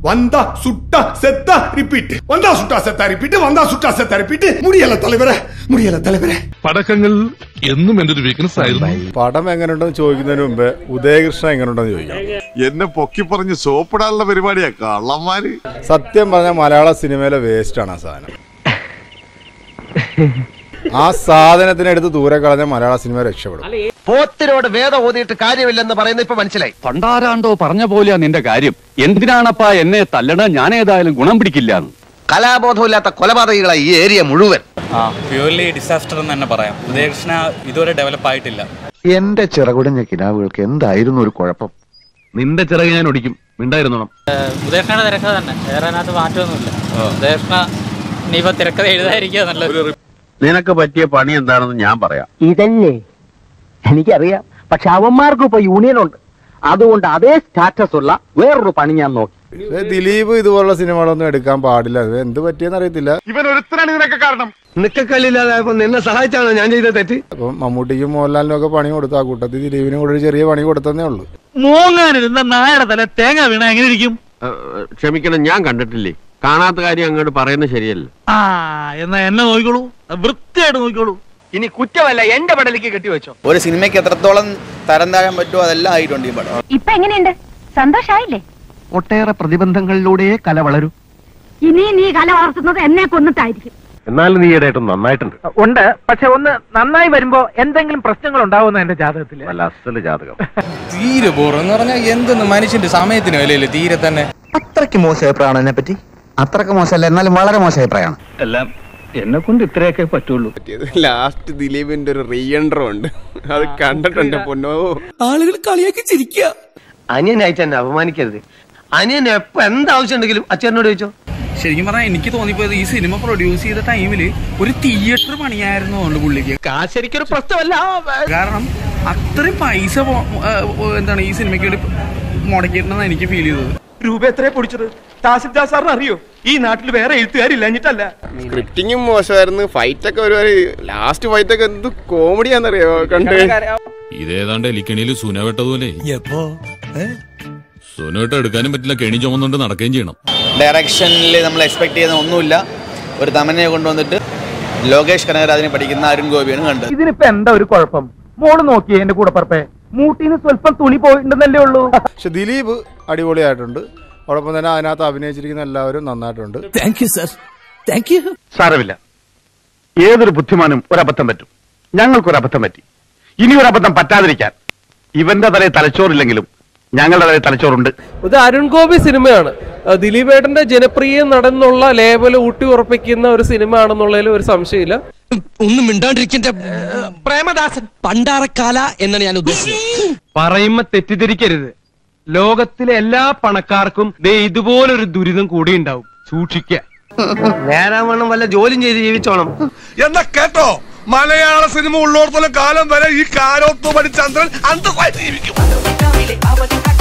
வந்தா சுட்டா செத்தா ரிப்பீட் வந்தா சுட்டா செத்தா ரிப்பீட் வந்தா சுட்டா செத்தா ரிப்பீட் முடியல தலைவரே முடியல தலைவரே പടക്കങ്ങൾ എന്നും എന്റെ ഒരു വീക്ക്നെസ് ആയിരുന്നു പടം എങ്ങനെയുണ്ടെന്ന് ചോദിക്കുന്നതിന് മുമ്പ് ഉദയകൃഷ്ണൻ എങ്ങനെയുണ്ടെന്ന് ചോദിക്കണം എന്നെ പൊക്കി പറഞ്ഞ് സോപ്പിടാനുള്ള പരിപാടിയാ കള്ളന്മാര് സത്യം പറഞ്ഞാൽ മലയാള സിനിമയിലെ വേസ്റ്റ് ആണ് ആ സാധനം ആ സാധനത്തിനെ എടുത്ത് ദൂരെ കളഞ്ഞ മലയാള സിനിമ രക്ഷപ്പെടും പോത്തിനോട് വേദം ഓതിയിട്ട് കാര്യമില്ലെന്ന് പറയുന്നത് ഇപ്പൊ മനസ്സിലായി പണ്ടാരാണ്ടോ പറഞ്ഞ പോലെയാ നിന്റെ കാര്യം എന്തിനാണപ്പാ എന്നെ തല്ലണ ഞാൻ ഏതായാലും ഗുണം പിടിക്കില്ല കലാബോധമില്ലാത്ത കൊലപാതകികളായി ഈ ഏരിയ മുഴുവൻ ആ പ്യൂർലി ഡിസാസ്റ്റർ എന്ന് തന്നെ പറയാം ഉദയകൃഷ്ണ ഇതുവരെ ഡെവലപ്പ് ആയിട്ടില്ല എന്റെ ചിറകുടഞ്ഞ കിനാവുകൾക്ക് എന്തായിരുന്നു ഒരു കുഴപ്പം നിന്റെ ചിറക് ഞാൻ ഒടിക്കും മിണ്ടായിരുന്നോണം ഉദയകൃഷ്ണയുടെ തിരക്കഥ തന്നെ വേറെ അതിനകത്ത് മാറ്റമൊന്നുമില്ല ഉദയകൃഷ്ണ ഇനിയിപ്പോ തിരക്കഥ എഴുതാതിരിക്കുക നല്ലത് നിനക്ക് പറ്റിയ പണി എന്താണെന്ന് ഞാൻ പറയാം ഇതല്ലേ എനിക്കറിയാം പക്ഷെ അവന്മാർക്ക് ഇപ്പൊ യൂണിയൻ ഉണ്ട് അതുകൊണ്ട് അതേ സ്റ്റാറ്റസ് ഉള്ള വേറൊരു പണി ഞാൻ നോക്കി പക്ഷേ ദിലീപ് ഇതുപോലുള്ള സിനിമകളൊന്നും എടുക്കാൻ പാടില്ല അത് എന്ത് പറ്റിയെന്ന് അറിയത്തില്ല ഇവൻ ഒരുത്തനാണ് ഇതിനൊക്കെ കാരണം നിക്കക്കല്ലില്ലാതായപ്പോ നിന്നെ സഹായിച്ചാണോ ഞാൻ ചെയ്ത തെറ്റ് അപ്പം മമ്മൂട്ടിക്കും മോഹൻലാലിനും ഒക്കെ പണി കൊടുത്തു ആ കൂട്ടത്തിൽ ദിലീപിനും കൂടെ ഒരു ചെറിയ പണി കൊടുത്തതേ ഉള്ളൂ മൂങ്ങാനിരുന്ന നായയുടെ തല തേങ്ങ വീണ എങ്ങനെ ഇരിക്കും ക്ഷമിക്കണം ഞാൻ കണ്ടിട്ടില്ലേ കാണാത്ത കാര്യം അങ്ങോട്ട് പറയുന്നത് ശരിയല്ല ആ എന്നാ എന്നെ നോക്കിക്കോളൂ വൃത്തിയായിട്ട് നോക്കിക്കോളൂ ഇനി കുറ്റമല്ല എന്റെ പടലേക്ക് കെട്ടിവെച്ചോ ഒരു സിനിമയ്ക്ക് എത്രത്തോളം തരം താഴാൻ പറ്റുമോ അതെല്ലാം ആയിട്ടുണ്ട് ഈ പടം ഇപ്പൊ എങ്ങനെയുണ്ട് സന്തോഷായില്ലേ ഒട്ടേറെ പ്രതിബന്ധങ്ങളിലൂടെ കല വളരൂ ഇനി നീ കല വളർത്തുന്നത് എന്നെ കൊന്നിട്ടായിരിക്കും എന്നാലും നീ ഇടയായിട്ട് നന്നായിട്ടുണ്ട് ഉണ്ട് പക്ഷെ ഒന്ന് നന്നായി വരുമ്പോ എന്തെങ്കിലും പ്രശ്നങ്ങൾ ഉണ്ടാവുന്ന എന്റെ ജാതകത്തില് നല്ല അസല് ജാതകം തീരെ ബോറം എന്ന് പറഞ്ഞാൽ എന്തെന്ന് മനുഷ്യന്റെ സമയത്തിന് വിലയില്ലേ തീരെ തന്നെ അത്രയ്ക്ക് മോശം അഭിപ്രായമാണ് എന്നെ പറ്റി അത്രയ്ക്ക് മോശമല്ല എന്നാലും വളരെ മോശം അഭിപ്രായമാണ് എല്ലാം എന്നെ കൊണ്ട് ഇത്രയൊക്കെ പറ്റുള്ളൂ ലാസ്റ്റ് ദിലീപിന്റെ ഒരു റീഎൻട്രോ ഉണ്ട് അത് കണ്ടിട്ടുണ്ട് പൊന്നോ അനിയനായിട്ട് എന്നെ അപമാനിക്കരുത് അനിയൻ എപ്പോ എന്താവശ്യം ഉണ്ടെങ്കിലും അച്ഛനോട് ചോദിച്ചോ ശരിക്കും പറഞ്ഞാൽ എനിക്ക് തോന്നിപ്പോയത് ഈ സിനിമ പ്രൊഡ്യൂസ് ചെയ്ത ടൈമില് ഒരു തിയേറ്റർ പണിയായിരുന്നു അതുകൊണ്ട് പുള്ളിക്ക് കാശരിക്കൊരു പ്രശ്നമല്ല കാരണം അത്രയും പൈസ പോ- ഏ, ഏ, എന്താണ് ഈ സിനിമയ്ക്ക് വേണ്ടി മുടക്കിയിട്ടുണ്ടെന്ന് എനിക്ക് ഫീൽ ചെയ്തത് രൂപ എത്രയാ പൊടിച്ചത് താസിൽദാർ സാറിന് അറിയോ ഈ നാട്ടിൽ വേറെ എഴുത്തുകാരില്ലഞ്ഞിട്ടല്ല സ്ക്രിപ്റ്റിങ്ങും മോശമായിരുന്നു ഫൈറ്റ് ഒക്കെ ഒരു ലാസ്റ്റ് ഫൈറ്റ് ഒക്കെ എന്ത് കോമഡിയാന്നറിയോ കണ്ട് ഇതേതാണ്ട് എലിക്കണിയിൽ സുന വെട്ടതുപോലെ സുന വെട്ട എടുക്കാനും പറ്റില്ല കെണി ചുമന്നുകൊണ്ട് നടക്കുകയും ചെയ്യണം ഡയറക്ഷനിൽ നമ്മൾ എക്സ്പെക്ട് ചെയ്യുന്ന ഒന്നുമില്ല ഒരു തമനയെ കൊണ്ടുവന്നിട്ട് ലോകേഷ് കനകരാജിനെ പഠിക്കുന്ന അരുൺ ഗോപിയാണ് കണ്ടത് ഇതിനിപ്പോ എന്താ ഒരു കുഴപ്പം മോള് നോക്കിയേ എന്റെ കൂടെ പറപ്പേ മൂട്ടിന്ന് സ്വല്പം തുണി പോയിട്ടുണ്ടെന്നല്ലേ ഉള്ളൂ പക്ഷെ ദിലീപ് അടിപൊളിയായിട്ടുണ്ട് അതോടൊപ്പം തന്നെ അതിനകത്ത് അഭിനയിച്ചിരിക്കുന്ന എല്ലാവരും നന്നായിട്ടുണ്ട് സാരമില്ല ഏതൊരു ബുദ്ധിമാനും ഒരബദ്ധം പറ്റും ഞങ്ങൾക്കൊരു അബദ്ധം പറ്റി ഇനി ഒരു അബദ്ധം പറ്റാതിരിക്കാൻ ഇവന്റെ തലയിൽ തലച്ചോറില്ലെങ്കിലും ഞങ്ങളുടെ തലയിൽ തലച്ചോറുണ്ട് ഇത് അരുൺ ഗോപി സിനിമയാണ് അഹ് ദിലീപേട്ടന്റെ ജനപ്രിയ നടന്നുള്ള ലേബൽ ഊട്ടി ഉറപ്പിക്കുന്ന ഒരു സിനിമ ആണെന്നുള്ളതിൽ ഒരു സംശയമില്ല ഒന്നും മിണ്ടാണ്ടിരിക്കുന്ന പ്രേമദാസൻ പണ്ടാറക്കാല എന്നാണ് ഞാൻ ഉദ്ദേശിച്ചത് പറയുമ്പോ തെറ്റിദ്ധരിക്കരുത് ലോകത്തിലെ എല്ലാ പണക്കാർക്കും ദേ ഇതുപോലൊരു ദുരിതം കൂടി ഉണ്ടാവും സൂക്ഷിക്കുക നേരാവണ്ണം വല്ല ജോലിയും ചെയ്ത് ജീവിച്ചോണം എന്നാ കേട്ടോ മലയാള സിനിമ ഉള്ളോടത്തോളം കാലം വരെ ഈ കാരോത്ത് പഠിച്ചന്ദ്രൻ അന്തസ്സായിട്ട് ജീവിക്കും